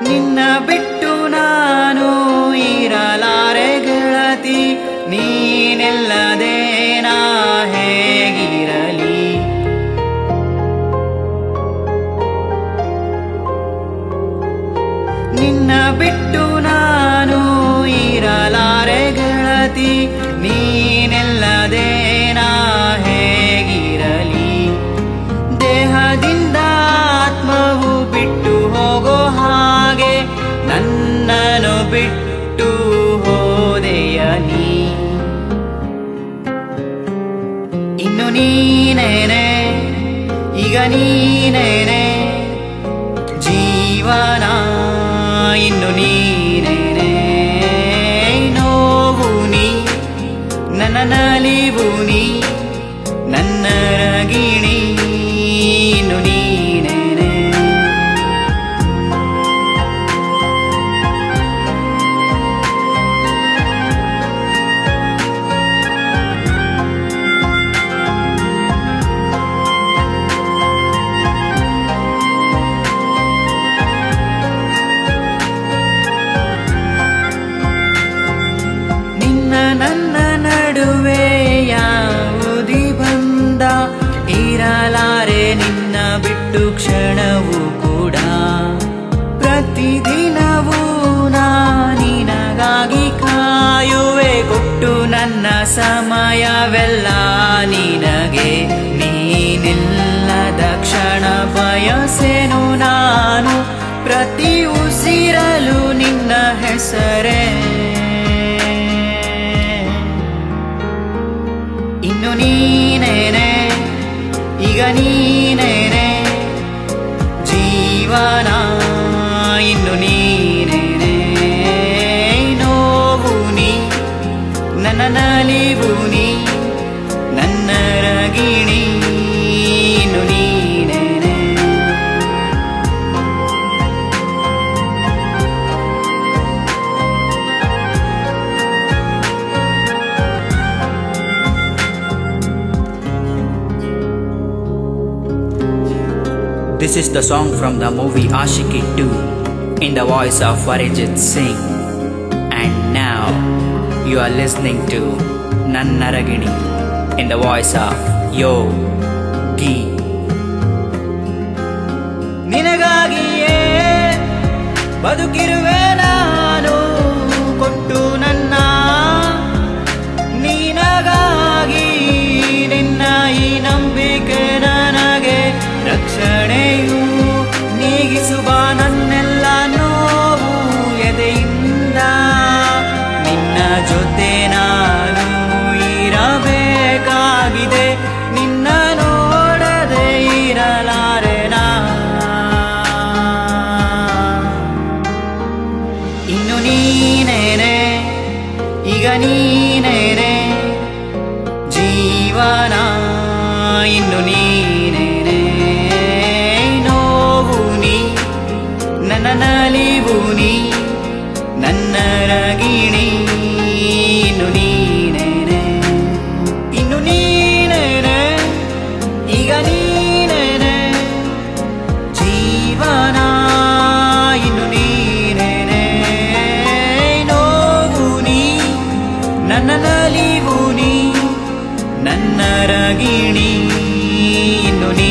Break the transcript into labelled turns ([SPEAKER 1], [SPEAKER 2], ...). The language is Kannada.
[SPEAKER 1] ನಿನ್ನ ಬಿಟ್ಟು ನಾನು ಇರಲಾರೆ ಗೆಳತಿ ನೀನೆಲ್ಲದೆ ನಾ ಹೇಗಿರಲಿ ನಿನ್ನ ಬಿಟ್ಟು ನಾನು ಇರಲಾರೆ ಗೆಳತಿ ನೀನೆಲ್ಲದೆ ನಾ ಹೇಗಿರಲಿ ದೇಹದಿಂದ ಆತ್ಮವು ಬಿಟ್ಟು ಹೋಗೋ ಹಾಗೆ ನನ್ನನ್ನು ಬಿಟ್ಟು ಹೋದೆಯ ನೀ ಇನ್ನು ನೀನೇನೆ ಈಗ ನೀನೇನೆ ಜೀವನ ಇನ್ನು ನೀನೇನೆ ನೋವು ನೀ ನನ್ನ ನಲಿವು ನೀ ನನ್ನ ರಗಿಣಿ ಇನ್ನು ನೀನೇನೆ ನಿನ್ನ ನನ್ನ ನಡುವೆ ಯಾವುದಿ ಬಂದ ಇರಲಾರೆ ನಿನ್ನ ಬಿಟ್ಟು ಕ್ಷಣವೂ ಕೂಡ ಪ್ರತಿದಿನವೂ ನಾ ನಿನಗಾಗಿ ಕಾಯುವೆ ಕೊಟ್ಟು ನನ್ನ ಸಮಯವೆಲ್ಲ ನಿನಗೆ ನೀನಿಲ್ಲದ ಕ್ಷಣ ಬಯಸೆನು ನಾನು ಪ್ರತಿ ಉಸಿರಲು ನಿನ್ನ ಹೆಸರೇ ಇನ್ನು ನೀನೇನೆ ಈಗ ನೀನೇನೆ ಜೀವನ ಇನ್ನು ನೀನೇನೆ ನೋವು ನೀ ನನ್ನ ನಲಿವು ನೀ ನನ್ನ ರಗಿಣಿ ಇನ್ನು ನೀನೇನೆ
[SPEAKER 2] This is the song from the movie Ashiki 2 in the voice of Arijit Singh. And now you are listening to Nannaragini in the voice of Yo Gi.
[SPEAKER 1] ನಿನಗಾಗಿಯೇ ಬದುಕಿರುವೆ ನಾನು ಕೊಟ್ಟು ನನ್ನ ನಿನಗಾಗಿ ನಿನ್ನ ಈ ನಂಬಿಕೆ ನನಗೆ ರಕ್ಷಣೆಯು ನೀಗಿಸುವ ನನ್ನೆಲ್ಲ ನೋವು ಎದೆಯಿಂದ ನಿನ್ನ ಜೊತೆ ನಾನು ಇರಬೇಕಾಗಿದೆ ನಿನ್ನ ನೋಡದೆ ಇರಲಾರೆ ನಾ ಇನ್ನು ನೀನೇನೆ ಈಗ ನೀನೇನೆ ಜೀವನ ಇನ್ನು ನೀನೇನೆ ನೋವು ನೀ ನನ್ನ ನಲಿವು ನೀ ನನ್ನ ರಗಿಣಿ ಇನ್ನು ನೀನೇನೆ ಇನ್ನು ನೀನೇನೆ ಈಗ ನೀನೇನೆ ಜೀವನ ಇನ್ನು ನೀನೇನೆ ನೋವು ನೀ ನನ್ನ ನಲಿವು ನೀ ನನ್ನ ರಗಿಣಿ ಇನ್ನು ನೀ